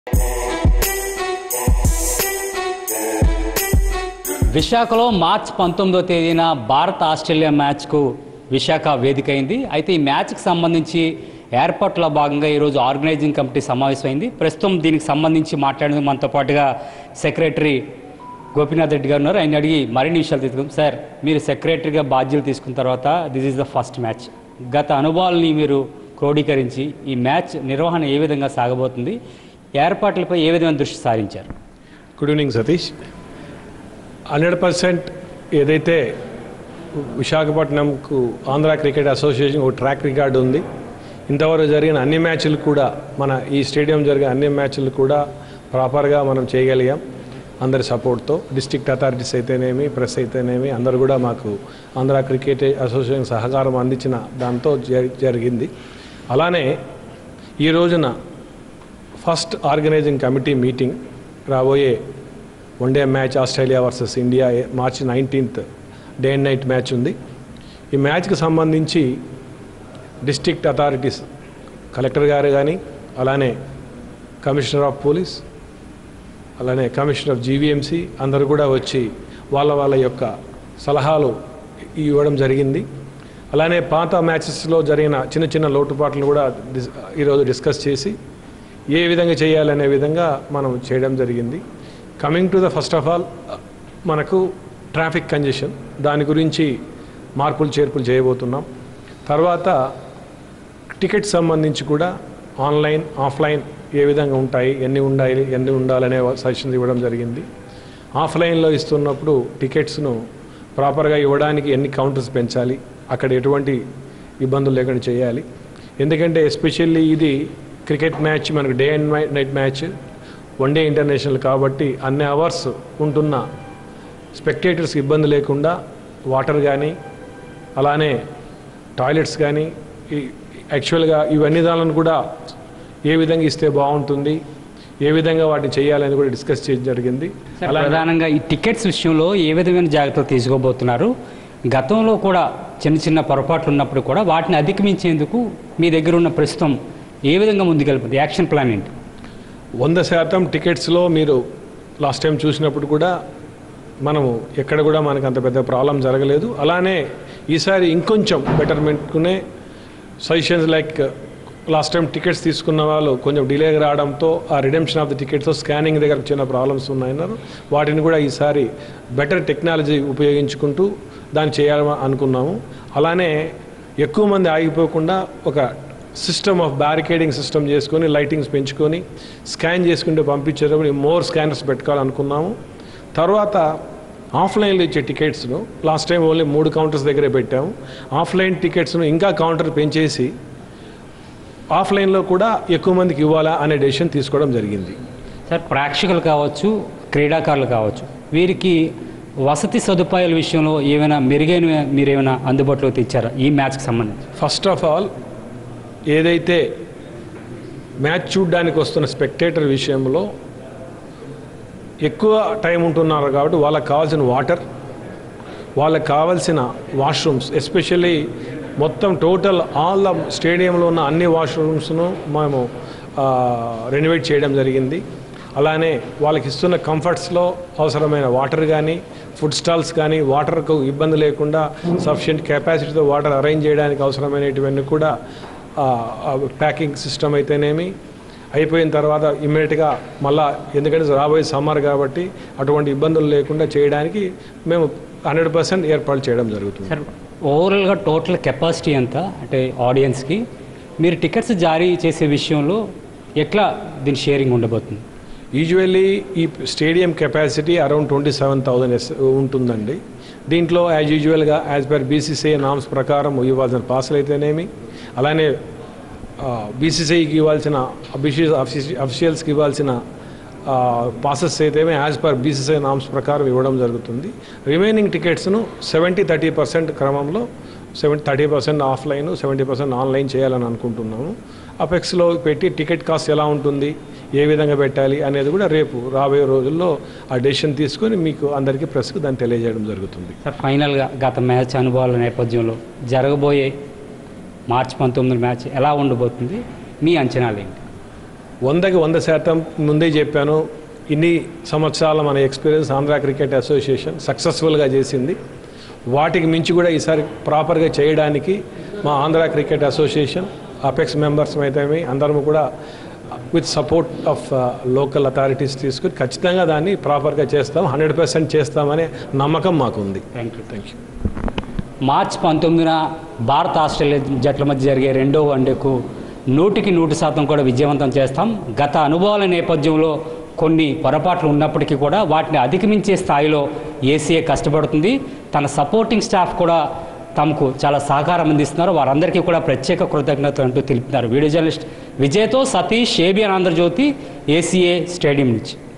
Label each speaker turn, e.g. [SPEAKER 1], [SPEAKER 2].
[SPEAKER 1] విశాఖలో మార్చ్ పంతొమ్మిదో తేదీన భారత్ ఆస్ట్రేలియా మ్యాచ్కు విశాఖ వేదిక అయింది అయితే ఈ మ్యాచ్కి సంబంధించి ఏర్పాట్ల భాగంగా ఈరోజు ఆర్గనైజింగ్ కమిటీ సమావేశమైంది ప్రస్తుతం దీనికి సంబంధించి మాట్లాడేందుకు మనతో పాటుగా సెక్రటరీ గోపీనాథ్ రెడ్డి గారు ఉన్నారు ఆయన అడిగి మరిన్ని విషయాలు తీసుకుందాం సార్ మీరు సెక్రటరీగా బాధ్యతలు తీసుకున్న తర్వాత this is the first match గత అనుభవాల్ని మీరు క్రోడీకరించి ఈ మ్యాచ్ నిర్వహణ ఏ విధంగా సాగబోతుంది ఏర్పాట్లపై ఏ విధమైన దృష్టి సారించారు
[SPEAKER 2] good evening Satish hundred percent ఏదైతే విశాఖపట్నంకు ఆంధ్ర క్రికెట్ అసోసియేషన్ ఒక ట్రాక్ రికార్డు ఉంది ఇంతవరకు జరిగిన అన్ని మ్యాచ్లు కూడా మన ఈ స్టేడియం జరిగిన అన్ని మ్యాచ్లు కూడా ప్రాపర్గా మనం చేయగలిగాం అందరి సపోర్ట్తో డిస్ట్రిక్ట్ అథారిటీస్ అయితేనేమి ప్రెస్ అయితేనేమి అందరు కూడా మాకు ఆంధ్ర క్రికెట్ అసోసియేషన్ సహకారం అందించిన దాంతో జరి- జరిగింది అలానే ఈ రోజున ఫస్ట్ ఆర్గనైజింగ్ కమిటీ మీటింగ్ రాబోయే one day match Australia versus India March nineteenth day and night match ఉంది ఈ మ్యాచ్కి సంబంధించి డిస్ట్రిక్ట్ అథారిటీస్ కలెక్టర్ గారు కానీ అలానే కమిషనర్ ఆఫ్ పోలీస్ అలానే కమిషనర్ ఆఫ్ జీవీఎంసీ అందరూ కూడా వచ్చి వాళ్ళ వాళ్ళ యొక్క సలహాలు ఇవ్వడం జరిగింది అలానే పాత మ్యాచెస్లో జరిగిన చిన్న చిన్న లోటుపాట్లు కూడా డిస్- ఈరోజు డిస్కస్ చేసి ఏ విధంగా చేయాలనే విధంగా మనం చేయడం జరిగింది coming to the first of all మనకు ట్రాఫిక్ కంజెషన్ దాని గురించి మార్పులు చేర్పులు చేయబోతున్నాం తర్వాత టికెట్ సంబంధించి కూడా ఆన్లైన్ ఆఫ్లైన్ ఏ విధంగా ఉంటాయి ఎన్ని ఉండాలి ఎన్ని ఉండాలనే సజెషన్స్ ఇవ్వడం జరిగింది ఆఫ్లైన్లో ఇస్తున్నప్పుడు టికెట్స్ను ప్రాపర్గా ఇవ్వడానికి ఎన్ని కౌంటర్స్ పెంచాలి అక్కడ ఎటువంటి ఇబ్బందులు లేకుండా చేయాలి ఎందుకంటే ఎస్పెషల్లీ ఇది క్రికెట్ మ్యాచ్ మనకు day and night match one day international కాబట్టి అన్ని అవర్స్ ఉంటున్న స్పెక్టేటర్స్కి ఇబ్బంది లేకుండా వాటర్ కానీ అలానే టాయిలెట్స్ కానీ ఈ యాక్చువల్గా ఇవన్నీ దానిలను కూడా ఏ విధంగా ఇస్తే బాగుంటుంది ఏ విధంగా వాటిని చేయాలని కూడా డిస్కస్ చేయడం జరిగింది
[SPEAKER 1] సార్,
[SPEAKER 2] అలానే
[SPEAKER 1] ప్రధానంగా ఈ టికెట్స్ విషయంలో ఏ విధమైన జాగ్రత్తలు తీసుకోబోతున్నారు గతంలో కూడా చిన్న చిన్న పొరపాట్లు ఉన్నప్పుడు కూడా వాటిని అధిగమించేందుకు మీ దగ్గర ఉన్న ప్రస్తుతం ఏ విధంగా ముందుకెళ్తుంది యాక్షన్ ప్లాన్ ఏంటి
[SPEAKER 2] వంద శాతం టికెట్స్లో మీరు లాస్ట్ టైం చూసినప్పుడు కూడా మనము ఎక్కడ కూడా మనకు అంత పెద్ద ప్రాబ్లం జరగలేదు అలానే ఈసారి ఇంకొంచెం బెటర్మెంట్కునే suggestions like last time tickets తీసుకున్న వాళ్ళు కొంచెం డిలే రావడంతో ఆ redemption of the tickets scanning దగ్గర చిన్న ప్రాబ్లమ్స్ ఉన్నాయన్నారు వాటిని కూడా ఈసారి బెటర్ టెక్నాలజీ ఉపయోగించుకుంటూ దాన్ని చేయాలని అనుకున్నాము అలానే ఎక్కువ మంది ఆగిపోకుండా ఒక సిస్టమ్ ఆఫ్ బ్యారికేడింగ్ సిస్టమ్ చేసుకొని లైటింగ్స్ పెంచుకొని స్కాన్ చేసుకుంటూ పంపించేటప్పుడు మోర్ స్కానర్స్ పెట్టుకోవాలనుకున్నాము తర్వాత ఆఫ్లైన్లో ఇచ్చే టికెట్స్ను లాస్ట్ టైం ఓన్లీ మూడు కౌంటర్స్ దగ్గరే పెట్టాము ఆఫ్లైన్ టికెట్స్ను ఇంకా కౌంటర్ పెంచేసి ఆఫ్లైన్లో కూడా ఎక్కువ మందికి ఇవ్వాలా అనే డెసిషన్ తీసుకోవడం జరిగింది
[SPEAKER 1] సార్ ప్రేక్షకులు కావచ్చు క్రీడాకారులు కావచ్చు వీరికి వసతి సదుపాయాల విషయంలో ఏమైనా మెరుగైన మీరు ఏమైనా అందుబాటులోకి తెచ్చారా ఈ మ్యాచ్కి సంబంధించి
[SPEAKER 2] ఫస్ట్ ఆఫ్ ఆల్ ఏదైతే మ్యాచ్ చూడడానికి వస్తున్న స్పెక్టేటర్ విషయంలో ఎక్కువ టైం ఉంటున్నారు కాబట్టి వాళ్ళకి కావాల్సిన వాటర్ వాళ్ళకి కావాల్సిన వాష్రూమ్స్ ఎస్పెషల్లీ మొత్తం టోటల్ ఆల్ ద స్టేడియంలో ఉన్న అన్ని వాష్రూమ్స్ను మేము రెనోవేట్ చేయడం జరిగింది అలానే వాళ్ళకి ఇస్తున్న కంఫర్ట్స్లో అవసరమైన వాటర్ కానీ ఫుడ్ స్టాల్స్ కానీ వాటర్కు ఇబ్బంది లేకుండా సఫిషియంట్ కెపాసిటీతో వాటర్ అరేంజ్ చేయడానికి అవసరమైనటువన్నీ కూడా ప్యాకింగ్ సిస్టమ్ అయితేనేమి అయిపోయిన తర్వాత ఇమ్మీడియట్గా మళ్ళా ఎందుకంటే రాబోయే సమ్మర్ కాబట్టి అటువంటి ఇబ్బందులు లేకుండా చేయడానికి మేము హండ్రెడ్ పర్సెంట్ ఏర్పాటు చేయడం జరుగుతుంది
[SPEAKER 1] సార్ ఓవరాల్గా టోటల్ కెపాసిటీ ఎంత అంటే ఆడియన్స్కి మీరు టికెట్స్ జారీ చేసే విషయంలో ఎట్లా దీని షేరింగ్ ఉండబోతుంది
[SPEAKER 2] యూజువల్లీ ఈ stadium capacity around twenty seven thousands ఉంటుందండి దీంట్లో యాజ్ యూజువల్గా యాజ్ పర్ బీసీసీఐ నామ్స్ ప్రకారం ఇవ్వాల్సిన పాసులు అయితేనేమి అలానే బీసీసీఐకి ఇవ్వాల్సిన అఫీషియల్స్కి ఇవ్వాల్సిన పాసెస్ అయితే యాజ్ పర్ బీసీసీఐ నామ్స్ ప్రకారం ఇవ్వడం జరుగుతుంది రిమైనింగ్ టికెట్స్ను సెవెంటీ థర్టీ పర్సెంట్ క్రమంలో seventy thirty percent offline seventy percent online చేయాలని అనుకుంటున్నాము అపెక్స్లో పెట్టి టికెట్ కాస్ట్ ఎలా ఉంటుంది ఏ విధంగా పెట్టాలి అనేది కూడా రేపు రాబోయే రోజుల్లో ఆ డెసిషన్ తీసుకొని మీకు అందరికీ ప్రెస్కు దాన్ని తెలియజేయడం జరుగుతుంది
[SPEAKER 1] సార్ ఫైనల్గా గత మ్యాచ్ అనుభవాల నేపథ్యంలో జరగబోయే మార్చి పంతొమ్మిది మ్యాచ్ ఎలా ఉండబోతుంది మీ అంచనాలు ఏంటి
[SPEAKER 2] వందకి వంద శాతం ముందే చెప్పాను ఇన్ని సంవత్సరాల మన ఎక్స్పీరియన్స్ ఆంధ్ర క్రికెట్ అసోసియేషన్ సక్సెస్ఫుల్గా చేసింది వాటికి మించి కూడా ఈసారి ప్రాపర్గా చేయడానికి మా Andhra cricket association apex members అయితే అందరం కూడా with support of local authorities తీసుకుని ఖచ్చితంగా దాన్ని ప్రాపర్గా చేస్తాం హండ్రెడ్ పర్సెంట్ చేస్తామనే నమ్మకం మాకుంది
[SPEAKER 1] thank you
[SPEAKER 2] thank you
[SPEAKER 1] March పంతొమ్మిదిన భారత్ ఆస్ట్రేలియా జట్ల మధ్య జరిగే రెండో వన్డేకు నూటికి నూటి శాతం కూడా విజయవంతం చేస్తాం గత అనుభవాల నేపథ్యంలో కొన్ని పొరపాట్లు ఉన్నప్పటికీ కూడా వాటిని అధిగమించే స్థాయిలో ఏసీఏ కష్టపడుతుంది తన సపోర్టింగ్ స్టాఫ్ కూడా తమకు చాలా సహకారం అందిస్తున్నారు వారందరికీ కూడా ప్రత్యేక కృతజ్ఞతలు అంటూ తెలుపుతున్నారు వీడియో జర్నలిస్ట్ విజయ్తో Satish ABN Andhrajyothi ACA stadium నుంచి